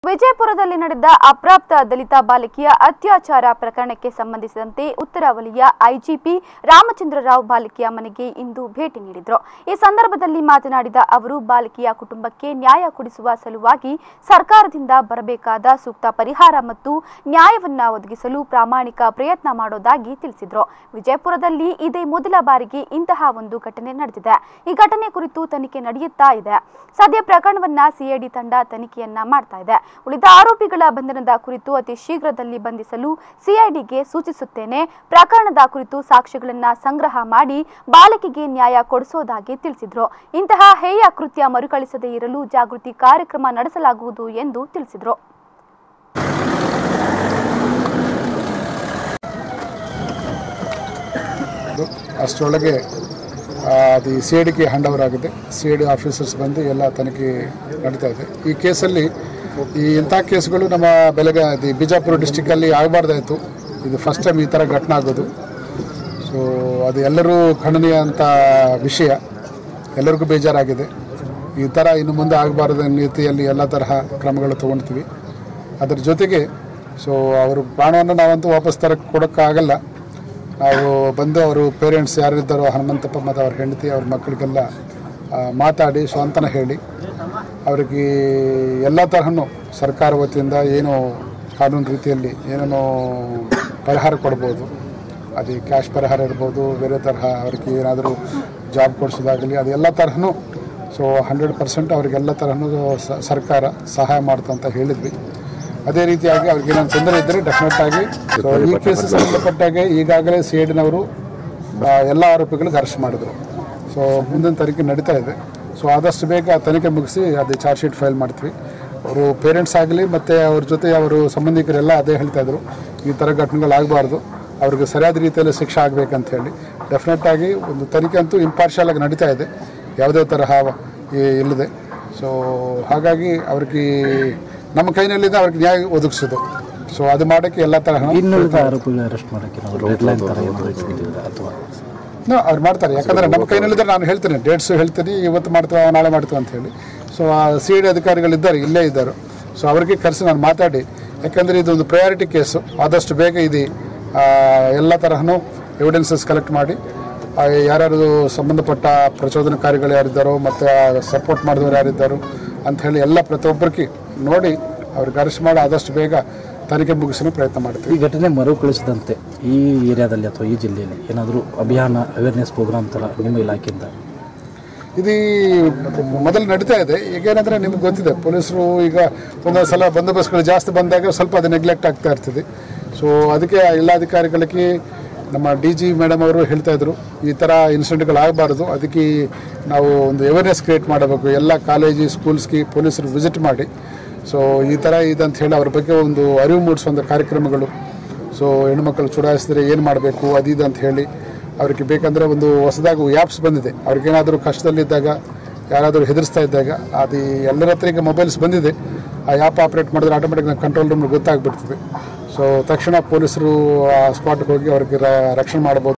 ವಿಜಯಪುರದಲ್ಲಿ ನಡೆದ ಅಪ್ರಾಪ್ತ ದಲಿತ ಬಾಲಕಿಯ ಅತ್ಯಾಚಾರ ಪ್ರಕರಣಕ್ಕೆ ಸಂಬಂಧಿಸಿದಂತೆ ಉತ್ತರ ವಲಯ ಐಜಿಪಿ ರಾಮಚಂದ್ರರಾವ್ ಬಾಲಕಿಯ ಮನೆಗೆ ಇಂದು ಭೇಟಿ ನೀಡಿದರು ಈ ಸಂದರ್ಭದಲ್ಲಿ ಮಾತನಾಡಿದ ಅವರು ಬಾಲಕಿಯ ಕುಟುಂಬಕ್ಕೆ ನ್ಯಾಯ ಕೊಡಿಸುವ ಸಲುವಾಗಿ ಸರ್ಕಾರದಿಂದ ಬರಬೇಕಾದ ಸೂಕ್ತ ಪರಿಹಾರ ಮತ್ತು ನ್ಯಾಯವನ್ನ ಒದಗಿಸಲು ಪ್ರಾಮಾಣಿಕ ಪ್ರಯತ್ನ ಮಾಡೋದಾಗಿ ತಿಳಿಸಿದರು ವಿಜಯಪುರದಲ್ಲಿ ಇದೇ ಮೊದಲ ಬಾರಿಗೆ ಇಂತಹ ಒಂದು ಘಟನೆ ನಡೆದಿದೆ ಈ ಘಟನೆ ಕುರಿತು ತನಿಖೆ ನಡೆಯುತ್ತಾ ಇದೆ ಸದ್ಯ ಪ್ರಕರಣವನ್ನ ಸಿಐಡಿ ತಂಡ ತನಿಖೆಯನ್ನ ಮಾಡ್ತಾ ಇದೆ ಉಳಿದ ಆರೋಪಿಗಳ ಬಂಧನದ ಕುರಿತು ಅತಿ ಶೀಘ್ರದಲ್ಲಿ ಬಂಧಿಸಲು ಸಿಐಡಿಗೆ ಸೂಚಿಸುತ್ತೇನೆ ಪ್ರಕರಣದ ಕುರಿತು ಸಾಕ್ಷ್ಯಗಳನ್ನ ಸಂಗ್ರಹ ಮಾಡಿ ಬಾಲಕಿಗೆ ನ್ಯಾಯ ಕೊಡಿಸೋದಾಗಿ ತಿಳಿಸಿದ್ರು ಇಂತಹ ಹೇಯ ಕೃತ್ಯ ಮರುಕಳಿಸದೇ ಇರಲು ಜಾಗೃತಿ ಕಾರ್ಯಕ್ರಮ ನಡೆಸಲಾಗುವುದು ಎಂದು ತಿಳಿಸಿದ್ರು ಅದು ಅಷ್ಟರೊಳಗೆ ಆ, ಅದು ಸಿ ಐ ಡಿಗೆ ಹ್ಯಾಂಡ್ ಓವರ್ ಆಗಿದೆ ಸಿ ಐ ಡಿ ಆಫೀಸರ್ಸ್ ಬಂದು ಎಲ್ಲ ತನಿಖೆ ನಡೀತಾ ಇದೆ ಈ ಕೇಸಲ್ಲಿ ಈ ಇಂಥ ಕೇಸ್ಗಳು ನಮ್ಮ ಬೆಳಗ್ಗೆ ಅದು ಬಿಜಾಪುರ ಡಿಸ್ಟಿಕ್ಕಲ್ಲಿ ಆಗಬಾರ್ದಾಯಿತು ಇದು ಫಸ್ಟ್ ಟೈಮ್ ಈ ಥರ ಘಟನೆ ಆಗೋದು ಸೊ ಅದು ಎಲ್ಲರೂ ಖಂಡನೀಯ ಅಂತ ವಿಷಯ ಎಲ್ಲರಿಗೂ ಬೇಜಾರಾಗಿದೆ ಈ ಥರ ಇನ್ನು ಮುಂದೆ ಆಗಬಾರ್ದ ರೀತಿಯಲ್ಲಿ ಎಲ್ಲ ತರಹ ಕ್ರಮಗಳು ತೊಗೊಳ್ತೀವಿ ಅದರ ಜೊತೆಗೆ ಸೊ ಅವರು ಪ್ರಾಣವನ್ನು ನಾವಂತೂ ವಾಪಸ್ ತರಕ್ಕೆ ಕೊಡೋಕ್ಕಾಗಲ್ಲ ನಾವು ಬಂದು ಅವರು ಪೇರೆಂಟ್ಸ್ ಯಾರಿದ್ದಾರೋ ಹನುಮಂತಪ್ಪ ಮತ್ತು ಅವ್ರ ಹೆಂಡತಿ ಅವ್ರ ಮಕ್ಕಳಿಗೆಲ್ಲ ಆ, ಮಾತಾಡಿ ಸ್ವಂತನ ಹೇಳಿ ಅವರಿಗೆ ಎಲ್ಲ ತರಹನೂ ಸರ್ಕಾರ ವತಿಯಿಂದ ಏನು ಕಾನೂನು ರೀತಿಯಲ್ಲಿ ಏನೇನೋ ಪರಿಹಾರ ಕೊಡ್ಬೋದು ಅದು ಕ್ಯಾಶ್ ಪರಿಹಾರ ಇರ್ಬೋದು ಬೇರೆ ತರಹ ಅವ್ರಿಗೆ ಏನಾದರೂ ಜಾಬ್ ಕೊಡಿಸೋದಾಗಲಿ ಅದೆಲ್ಲ ತರಹನೂ ಸೊ ಹಂಡ್ರೆಡ್ ಪರ್ಸೆಂಟ್ ಅವ್ರಿಗೆಲ್ಲ ತರಹನೂ ಸ- ಸರ್ಕಾರ ಸಹಾಯ ಮಾಡ್ತಂತ ಹೇಳಿದ್ವಿ ಅದೇ ರೀತಿಯಾಗಿ ಅವ್ರಿಗೆ ಏನಾದ್ರು ತೊಂದರೆ ಇದ್ದರೆ ಡೆಫಿನೆಟ್ ಆಗಿ ಸೊ ಈ ಕೇಸ್ ಸಂಬಂಧಪಟ್ಟಾಗೆ ಈಗಾಗಲೇ ಸಿ ಐ ಡಿನವರು ಎಲ್ಲ ಆರೋಪಿಗಳಿಗೆ ಅರೆಸ್ಟ್ ಮಾಡಿದ್ರು ಸೊ ಮುಂದಿನ ತನಿಖೆ ನಡೀತಾ ಇದೆ ಸೊ ಆದಷ್ಟು ಬೇಗ ಆ ತನಿಖೆ ಮುಗಿಸಿ ಅದು ಚಾರ್ಜ್ ಶೀಟ್ ಫೈಲ್ ಮಾಡ್ತೀವಿ ಅವರು ಪೇರೆಂಟ್ಸ್ ಆಗಲಿ ಮತ್ತು ಅವ್ರ ಜೊತೆ ಅವರು ಸಂಬಂಧಿಕರೆಲ್ಲ ಅದೇ ಹೇಳ್ತಾ ಇದ್ರು ಈ ಥರ ಘಟನೆಗಳಾಗಬಾರ್ದು ಅವ್ರಿಗೆ ಸರಿಯಾದ ರೀತಿಯಲ್ಲಿ ಶಿಕ್ಷೆ ಆಗಬೇಕಂತ ಹೇಳಿ ಡೆಫಿನೆಟ್ ಆಗಿ ಒಂದು ತನಿಖೆ ಅಂತೂ ಇಂಪಾರ್ಷಿಯಲ್ ಆಗಿ ನಡೀತಾ ಇದೆ ಯಾವುದೇ ತರಹ ಈ- ಇಲ್ಲದೆ ಸೊ ಹಾಗಾಗಿ ಅವ್ರಿಗೆ ನಮ್ಮ ಕೈನಲ್ಲಿದೆ ಅವ್ರಿಗೆ ನ್ಯಾಯ ಒದಗಿಸೋದು ಸೊ ಅದು ಮಾಡೋಕ್ಕೆ ಎಲ್ಲ ತರಹ ಇನ್ನುಳಿದ ಆರೋಪಿಗಳ ಅರೆಸ್ಟ್ ಮಾಡೋಕ್ಕೆ ನಾವು ಡೆಡ್ಲೈನ್ ಥರ ಏನಾದ್ರು ಇಟ್ಕೊಂಡಿದ್ದೀರಾ ಅಥವಾ ಅವ್ರು ಮಾಡ್ತಾರೆ ಯಾಕಂದ್ರೆ ನಮ್ಮ ಕೈನಲ್ಲಿದ್ದರೆ ನಾನು ಹೇಳ್ತೇನೆ ಡೇಟ್ಸ್ ಹೇಳ್ತೀನಿ ಇವತ್ತು ಮಾಡ್ತೀವಿ ನಾಳೆ ಮಾಡ್ತೀವಿ ಅಂತ ಹೇಳಿ ಸೊ ಆ ಸಿ ಡಿ ಅಧಿಕಾರಿಗಳಿದ್ದಾರೆ ಇಲ್ಲೇ ಇದ್ದಾರೆ ಸೊ ಅವ್ರಿಗೆ ಕರೆಸಿ ನಾನು ಮಾತಾಡಿ ಯಾಕಂದರೆ ಇದೊಂದು ಪ್ರಯಾರಿಟಿ ಕೇಸು ಆದಷ್ಟು ಬೇಗ ಇದು ಆ, ಎಲ್ಲ ತರಹನೂ ಎವಿಡೆನ್ಸಸ್ ಕಲೆಕ್ಟ್ ಮಾಡಿ ಆ, ಯಾರ್ಯಾರು ಸಂಬಂಧಪಟ್ಟ ಪ್ರಚೋದನಕಾರಿಗಳು ಯಾರಿದ್ದಾರೋ ಮತ್ತು ಸಪೋರ್ಟ್ ಮಾಡಿದವರು ಯಾರಿದ್ದಾರೋ ಅಂತ ಹೇಳಿ ಎಲ್ಲ ಪ್ರತಿಯೊಬ್ಬರಿಗೆ ನೋಡಿ ಅವ್ರಿಗೆ ಅರೆಸ್ಟ್ ಮಾಡಿ ಆದಷ್ಟು ಬೇಗ ತನಿಖೆ ಮುಗಿಸಲು ಪ್ರಯತ್ನ ಮಾಡ್ತೀವಿ ಈ ಘಟನೆ ಮರುಕಳಿಸದಂತೆ ಈ ಏರಿಯಾದಲ್ಲಿ ಅಥವಾ ಈ ಜಿಲ್ಲೆಯಲ್ಲಿ ಏನಾದರೂ ಅಭಿಯಾನ ಅವೇರ್ನೆಸ್ ಪ್ರೋಗ್ರಾಮ್ ಥರ ನಿಮ್ಮ ಇಲಾಖೆಯಿಂದ ಇದು ಮೊದಲು ನಡೀತಾ ಇದೆ ಈಗ ಏನಂದ್ರೆ ನಿಮ್ಗೆ ಗೊತ್ತಿದೆ ಪೊಲೀಸರು ಈಗ ಒಂದೊಂದು ಸಲ ಬಂದೋಬಸ್ತ್ಗಳು ಜಾಸ್ತಿ ಬಂದಾಗ ಸ್ವಲ್ಪ ಅದು ನೆಗ್ಲೆಕ್ಟ್ ಆಗ್ತಾ ಇರ್ತದೆ ಸೊ ಅದಕ್ಕೆ ಎಲ್ಲ ಅಧಿಕಾರಿಗಳಿಗೆ ನಮ್ಮ ಡಿ ಜಿ ಮೇಡಮ್ ಅವರು ಹೇಳ್ತಾ ಇದ್ರು ಈ ಥರ ಇನ್ಸಿಡೆಂಟ್ಗಳು ಆಗಬಾರ್ದು ಅದಕ್ಕೆ ನಾವು ಒಂದು ಅವೇರ್ನೆಸ್ ಕ್ರಿಯೇಟ್ ಮಾಡಬೇಕು ಎಲ್ಲ ಕಾಲೇಜು ಸ್ಕೂಲ್ಸ್ಗೆ ಪೊಲೀಸರು ವಿಸಿಟ್ ಮಾಡಿ ಸೊ ಈ ಥರ ಇದಂತ ಹೇಳಿ ಅವ್ರ ಬಗ್ಗೆ ಒಂದು ಅರಿವು ಮೂಡಿಸುವಂಥ ಕಾರ್ಯಕ್ರಮಗಳು ಸೊ ಹೆಣ್ಮಕ್ಳು ಚುಡಾಯಿಸಿದ್ರೆ ಏನು ಮಾಡಬೇಕು ಅದು ಇದು ಅಂತ ಹೇಳಿ ಅವ್ರಿಗೆ ಬೇಕಂದರೆ ಒಂದು ಹೊಸದಾಗಿ ಆ್ಯಪ್ಸ್ ಬಂದಿದೆ ಅವ್ರಿಗೇನಾದರೂ ಕಷ್ಟದಲ್ಲಿದ್ದಾಗ ಯಾರಾದರೂ ಹೆದರಿಸ್ತಾ ಇದ್ದಾಗ ಅದು ಎಲ್ಲರ ಹತ್ರ ಈಗ ಮೊಬೈಲ್ಸ್ ಬಂದಿದೆ ಆ ಆ್ಯಪ್ ಆಪ್ರೇಟ್ ಮಾಡಿದ್ರೆ ಆಟೋಮೆಟಿಕ್ ನಾವು ಕಂಟ್ರೋಲ್ ರೂಮ್ ಗೊತ್ತಾಗ್ಬಿಡ್ತದೆ ಸೊ ತಕ್ಷಣ ಪೊಲೀಸರು ಆ ಸ್ಪಾಟ್ಗೆ ಹೋಗಿ ಅವ್ರಿಗೆ ರ- ರಕ್ಷಣೆ ಮಾಡ್ಬೋದು